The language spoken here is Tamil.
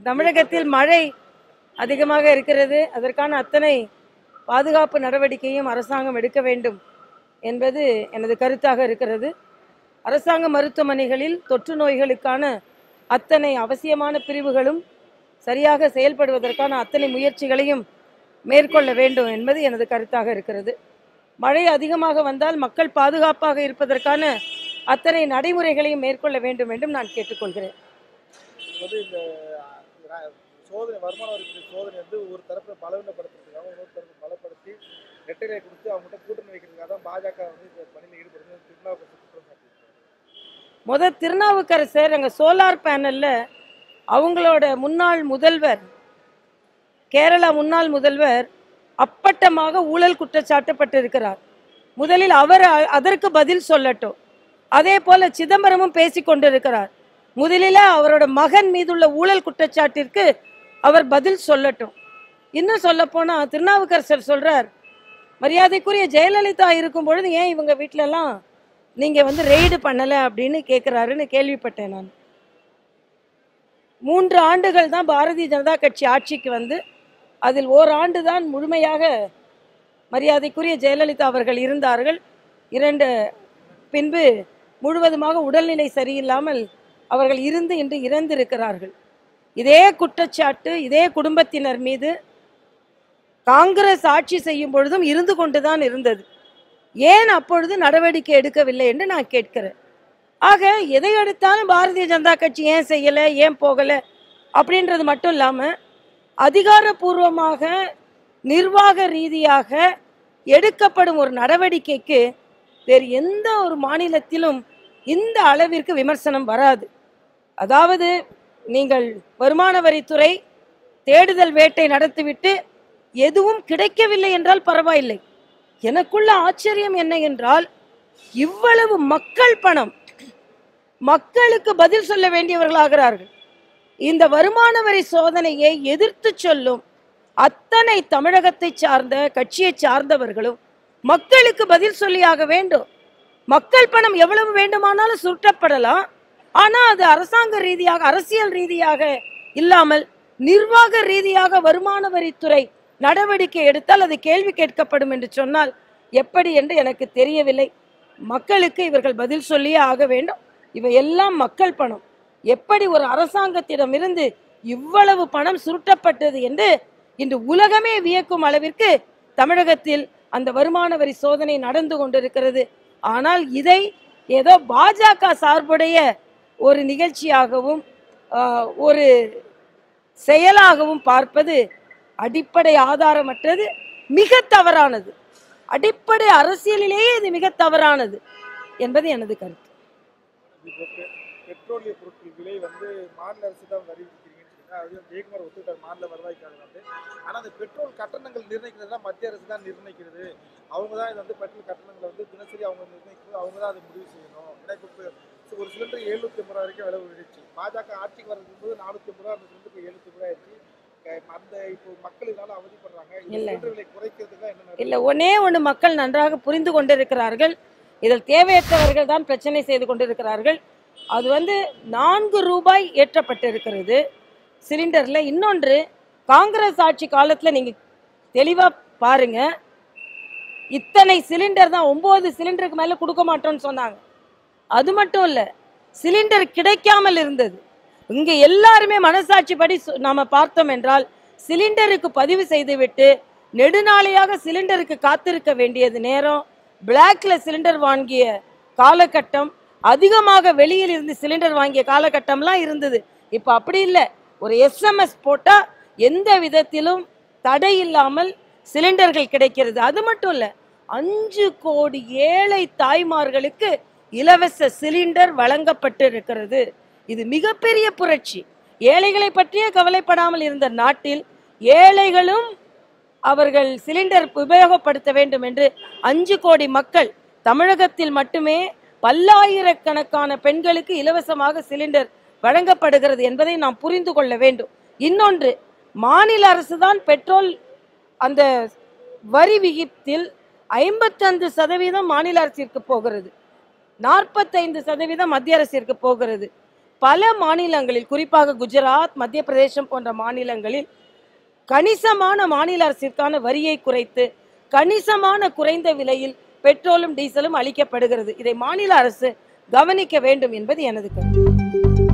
தமிழகத்தில் மழை அதிகமாக இருக்கிறது அதற்கான அத்தனை பாதுகாப்பு நடவடிக்கையும் அரசாங்கம் எடுக்க வேண்டும் என்பது எனது கருத்தாக இருக்கிறது அரசாங்க மருத்துவமனைகளில் தொற்று நோய்களுக்கான அத்தனை அவசியமான பிரிவுகளும் சரியாக செயல்படுவதற்கான அத்தனை முயற்சிகளையும் மேற்கொள்ள வேண்டும் என்பது எனது கருத்தாக இருக்கிறது மழை அதிகமாக வந்தால் மக்கள் பாதுகாப்பாக இருப்பதற்கான அத்தனை நடைமுறைகளையும் மேற்கொள்ள வேண்டும் என்றும் நான் கேட்டுக்கொள்கிறேன் வந்து இந்த அஹ், சோதனை வருமான வரித்துறை சோதனை வந்து ஒரு தரப்புல பலவீனப்படுத்துறதுக்காக இன்னொரு தரப்பு பலப்படுத்தி ரெட்டைலை கொடுத்து அவங்ககிட்ட கூட்டணி வைக்கிறதுக்காக தான் பாஜக வந்து இந்த பணியில் ஈடுபடுறது திருநாவுக்கரசு குற்றம் சாட்டியிருக்காரு முத திருநாவுக்கரசர் அங்கே சோலார் பேனல்ல அவங்களோட முன்னாள் முதல்வர் கேரளா முன்னாள் முதல்வர் அப்பட்டமாக ஊழல் குற்றச்சாட்டப்பட்டிருக்கிறார் முதலில் அவர் அ- அதற்கு பதில் சொல்லட்டும் அதே போல சிதம்பரமும் பேசிக் கொண்டிருக்கிறார் முதலில் அவரோட மகன் மீதுள்ள ஊழல் குற்றச்சாட்டிற்கு அவர் பதில் சொல்லட்டும் இன்னும் சொல்ல போனா திருநாவுக்கரசர் சொல்றார் மரியாதைக்குரிய ஜெயலலிதா இருக்கும் பொழுது ஏன் இவங்க வீட்ல எல்லாம் நீங்க வந்து ரெய்டு பண்ணல அப்படின்னு கேட்கிறாருன்னு கேள்விப்பட்டேன் நான் மூன்று ஆண்டுகள் தான் பாரதிய ஜனதா கட்சி ஆட்சிக்கு வந்து அதில் ஓராண்டு தான் முழுமையாக மரியாதைக்குரிய ஜெயலலிதா அவர்கள் இருந்தார்கள் இரண்டு பின்பு முழுவதுமாக உடல்நிலை சரியில்லாமல் அவர்கள் இருந்து இன்று இறந்திருக்கிறார்கள் இதே குற்றச்சாட்டு இதே குடும்பத்தினர் மீது காங்கிரஸ் ஆட்சி செய்யும் பொழுதும் இருந்து கொண்டுதான் இருந்தது ஏன் அப்பொழுது நடவடிக்கை எடுக்கவில்லை என்று நான் கேட்கிறேன் ஆக எதை எடுத்தாலும் பாரதிய ஜனதா கட்சி ஏன் செய்யலை ஏன் போகலை அப்படின்றது மட்டும் இல்லாமல் அதிகாரப்பூர்வமாக நிர்வாக ரீதியாக எடுக்கப்படும் ஒரு நடவடிக்கைக்கு வேறு எந்த ஒரு மாநிலத்திலும் இந்த அளவிற்கு விமர்சனம் வராது அதாவது நீங்கள் வருமான வரித்துறை தேடுதல் வேட்டை நடத்திவிட்டு எதுவும் கிடைக்கவில்லை என்றால் பரவாயில்லை எனக்குள்ள ஆச்சரியம் என்ன என்றால் இவ்வளவு மக்கள் பணம் மக்களுக்கு பதில் சொல்ல வேண்டியவர்களாகிறார்கள் இந்த வருமான வரி சோதனையை எதிர்த்து சொல்லும் அத்தனை தமிழகத்தை சார்ந்த கட்சியை சார்ந்தவர்களும் மக்களுக்கு பதில் சொல்லியாக வேண்டும் மக்கள் பணம் எவ்வளவு வேண்டுமானாலும் சுருட்டப்படலாம் ஆனா அது அரசாங்க ரீதியாக அரசியல் ரீதியாக இல்லாமல் நிர்வாக ரீதியாக வருமான வரித்துறை நடவடிக்கை எடுத்தால் அது கேள்வி கேட்கப்படும் என்று சொன்னால் எப்படி என்று எனக்கு தெரியவில்லை மக்களுக்கு இவர்கள் பதில் சொல்லியே ஆக வேண்டும் இவை எல்லாம் மக்கள் பணம் எப்படி ஒரு அரசாங்கத்திடமிருந்து இவ்வளவு பணம் சுருட்டப்பட்டது என்று இன்று உலகமே வியக்கும் அளவிற்கு தமிழகத்தில் அந்த வருமான வரி சோதனை நடந்து கொண்டிருக்கிறது ஆனால் இதை ஏதோ பாஜக சார்புடைய ஒரு நிகழ்ச்சியாகவும் ஆஹ், ஒரு செயலாகவும் பார்ப்பது அடிப்படை ஆதாரமற்றது மிக தவறானது அடிப்படை அரசியலிலேயே இது மிக தவறானது என்பது எனது கருத்து இப்போ பெ- பெட்ரோலிய பொருட்கள் விலை வந்து மாநில அரசு தான் வரி விதிக்கிறீங்கன்னு சொன்னா அது ஜெயக்குமார் ஒத்துக்கிட்டார் மாநில வருவாய்க்காக வந்து ஆனா அந்த பெட்ரோல் கட்டணங்கள் நிர்ணயிக்கிறதுலாம் மத்திய அரசு தான் நிர்ணயிக்கிறது அவங்க தான் இது வந்து பெட்ரோல் கட்டணங்களை வந்து தினசரி அவங்க நிர்ணயிக்கிறது அவங்க தான் அதை முடிவு செய்யணும் ஏன்னா இப்போ இப்போ ஒரு சிலிண்டர் எழுநூத்தி ஐம்பது ரூபா வரைக்கும் விலை உயர்ச்சி பாஜக ஆட்சிக்கு வரதுக்கு போது நானூத்தி ஐம்பது ரூபா அந்த சிலிண்டருக்கு எழுநூத்தி ஐம்பது ரூபா ஆயிடுச்சு க- அந்த இப்போ மக்கள் இதனால அவதிப்படுறாங்க இந்த இல்ல. சிலிண்டர் விலை குறைக்கிறதுக்கு என்ன நடவடிக்கை? இல்லை ஒன்னே ஒன்று மக்கள் நன்றாக புரிந்து கொண்டிருக்கிறார்கள் இதில் தேவையற்றவர்கள் தான் பிரச்சனை செய்து கொண்டிருக்கிறார்கள் அது வந்து நான்கு ரூபாய் ஏற்றப்பட்டிருக்கிறது சிலிண்டர்ல இன்னொன்று காங்கிரஸ் ஆட்சி காலத்துல நீங்க தெளிவா பாருங்க இத்தனை சிலிண்டர் தான் ஒன்பது சிலிண்டருக்கு மேல கொடுக்க மாட்டோம்னு சொன்னாங்க அது மட்டும் இல்ல சிலிண்டர் கிடைக்காமல் இருந்தது இங்க எல்லாருமே மனசாட்சிப்படி சொ- நாம பார்த்தோம் என்றால் சிலிண்டருக்கு பதிவு செய்துவிட்டு நெடுநாளையாக சிலிண்டருக்கு காத்திருக்க வேண்டியது நேரம் பிளாக்ல சிலிண்டர் வாங்கிய காலகட்டம் அதிகமாக வெளியில் இருந்து சிலிண்டர் வாங்கிய காலகட்டம்லாம் இருந்தது இப்போ அப்படி இல்லை ஒரு எஸ்எம்எஸ் போட்டா எந்த விதத்திலும் தடை இல்லாமல் சிலிண்டர்கள் கிடைக்கிறது அது மட்டும் இல்ல அஞ்சு கோடி ஏழை தாய்மார்களுக்கு இலவச சிலிண்டர் வழங்கப்பட்டிருக்கிறது இது மிகப்பெரிய புரட்சி ஏழைகளை பற்றியே கவலைப்படாமல் இருந்த நாட்டில் ஏழைகளும் அவர்கள் சிலிண்டர் உபயோகப்படுத்த வேண்டும் என்று அஞ்சு கோடி மக்கள் தமிழகத்தில் மட்டுமே பல்லாயிரக்கணக்கான பெண்களுக்கு இலவசமாக சிலிண்டர் வழங்கப்படுகிறது என்பதை நாம் புரிந்து கொள்ள வேண்டும் இன்னொன்று மாநில அரசுதான் பெட்ரோல் அந்த வரி விகித்தில் ஐம்பத்தைந்து சதவீதம் மாநில அரசிற்கு போகிறது நாற்பத்தைந்து சதவீதம் மத்திய அரசிற்கு போகிறது பல மாநிலங்களில் குறிப்பாக குஜராத் மத்திய பிரதேசம் போன்ற மாநிலங்களில் கணிசமான மாநில அரசிற்கான வரியை குறைத்து கணிசமான குறைந்த விலையில் பெட்ரோலும் டீசலும் அளிக்கப்படுகிறது இதை மாநில அரசு கவனிக்க வேண்டும் என்பது எனது கருத்து